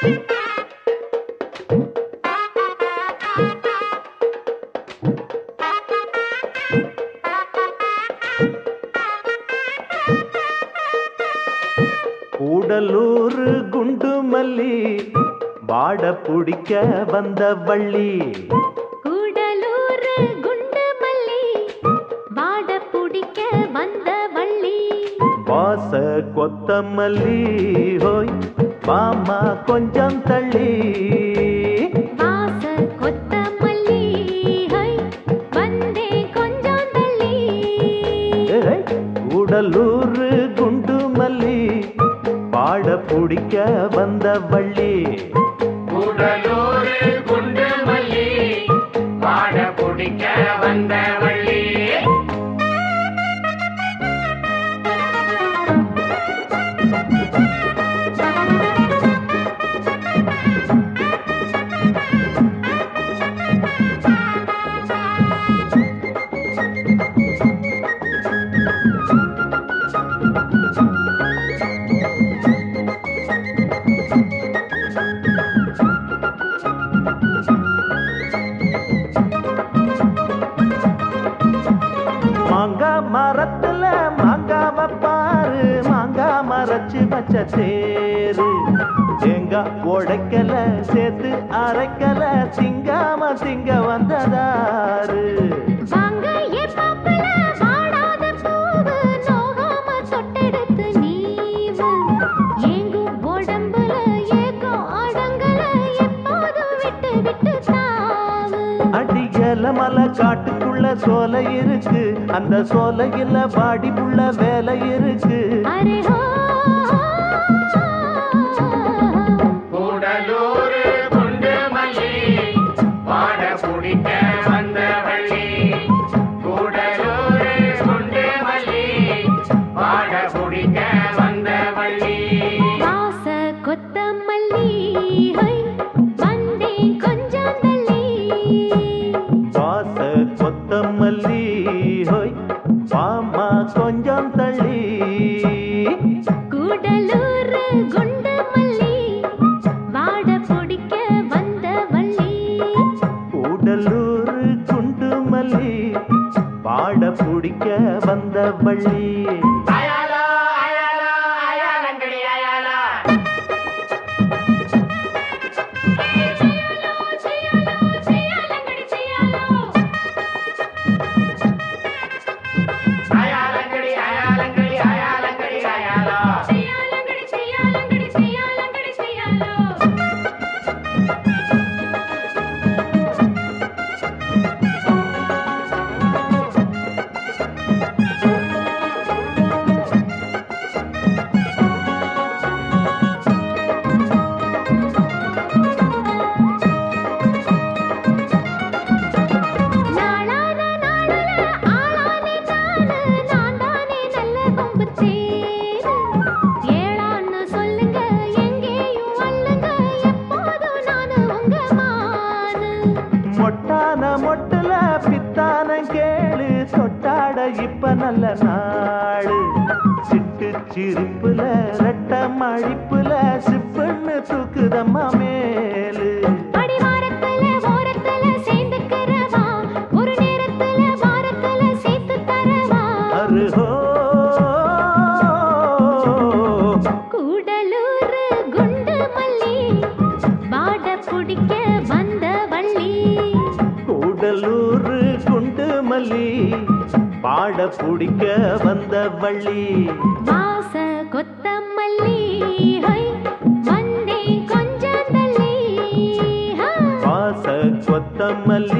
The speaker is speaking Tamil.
கூடலூர் குண்டு மல்லி வாட பிடிக்க வந்த வள்ளி கூடலூர் குண்டு மல்லி வாட புடிக்க வந்த வள்ளி வாச கொத்தமல்லி ஹோய் மாமா கொஞ்சம் தள்ளி வாச கொத்தமல்லி ஹை வந்தே கொஞ்சம் தள்ளி ஏய், கூடலூர் குண்டு மல்லி வாட பிடிக்க வந்த வள்ளி கூடலூர் குண்டு மல்லி வாட பிடிக்க வந்த வள்ளி மாங்கா மரத்துல மாங்காவ பாரு மாங்கா மரச்சு வச்ச தேரு தேங்காய் உடைக்கல சேர்த்து அரைக்கல திங்காம திங்க வந்ததாரு வாங்க ஏ பாப்பல வாடாத பூவு நோகாம தொட்டெடுத்து நீவு ஏங்கும் உடம்புல ஏக்கம் அடங்கல எப்போதும் விட்டு விட்டு தாவு அடியல மலை காட்டுக்குள்ள சோலை இருக்கு அந்த சோலையில வாடி புள்ள வேலை இருக்கு அரே ஹோ கூடலூர் குண்டு மல்லி வாட பிடிக்க வந்த வள்ளி கூடலூர் குண்டு மல்லி வாட பிடிக்க வந்த வள்ளி வாச கொத்தமல்லி ஹை வந்தே கொஞ்சம் தள்ளி வாச கொத்தமல்லி ஹோய் மாமா கொஞ்சம் தள்ளி கூடலூர் குண்டு மல்லி வாட பிடிக்க வந்த வள்ளி கூடலூர் குண்டு மல்லி பாட பிடிக்க வந்த வள்ளி அயாலா அயாலா அயாலங்கடி அயாலா அயாலங்கடி அயாலங்கடி அயாலங்கடி அயாலா நாளான நாளுல ஆளானே நானு நான் தானே நல்ல கொம்பு தேரு ஏளான்னு சொல்லுங்க எங்கேயும் அல்லுங்க எப்போதும் நானு உங்க மானு மொட்டான மொட்டுல பித்தான கேளு தொட்டாட இப்ப நல்ல நாடு சிட்டு சிரிப்புல ரெட்ட மழிப்புல சிப்புன்னு தூக்குதம்மா மேலு அடிவாரத்துல ஓரத்துல சேர்ந்துக்கிறவா ஒரு நேரத்துல வாரத்துல சேர்த்து தரவா அருஹோ கூடலூர் குண்டு மல்லி வாட பிடிக்க வந்த வள்ளி கூடலூர் குண்டு மல்லி பாட பிடிக்க வந்த வள்ளி வாச கொத்தமல்லி ஹை வந்தே கொஞ்சம் தள்ளி ஹா. வாச கொத்தமல்லி